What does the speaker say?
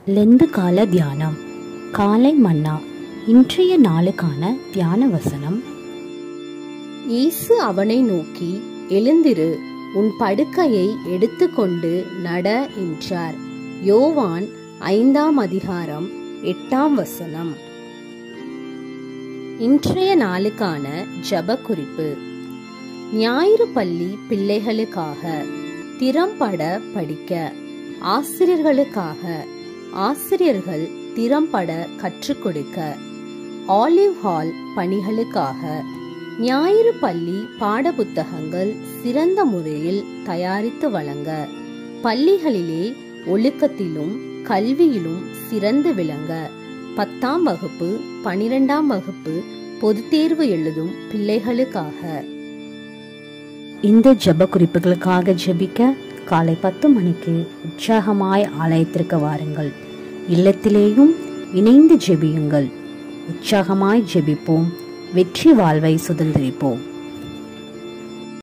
Lent கால தியானம் காலை மன்னா இன்றைய நாளுக்கான தியான வசனம் இயேசு அவனை நோக்கி எழுந்திரு உன் படுக்கையை எடுத்துக்கொண்டு நட என்றார் யோவான் ஐந்தாம் அதிகாரம் எட்டாம் வசனம் இன்றைய நாளுக்கான ஜப குறிப்பு ஞாயிறு பள்ளி பிள்ளைகளுக்காக திறம்பட படிக்க ஆசிரியர்களுக்காக ஆசிரியர்கள் திறம்பட கற்றுக் கொடுக்க ஆலிவ் ஹால் பணிகளுக்காக ஞாயிறு பள்ளி பாடப்புத்தகங்கள் சிறந்த முறையில் தயாரித்து வழங்க பள்ளிகளிலே ஒழுக்கத்திலும் கல்வியிலும் சிறந்து விளங்க பத்தாம் வகுப்பு பனிரெண்டாம் வகுப்பு பொதுத் தேர்வு எழுதும் பிள்ளைகளுக்காக இந்த ஜெப குறிப்புகளுக்காக ஜெபிக்க காலை பத்து மணிக்கு உற்சாகமாய் ஆலயத்திற்கு வாருங்கள் இல்லத்திலேயும் இணைந்து ஜெபியுங்கள் உற்சாகமாய் ஜெபிப்போம் வெற்றி வாழ்வை சுதந்திரிப்போம்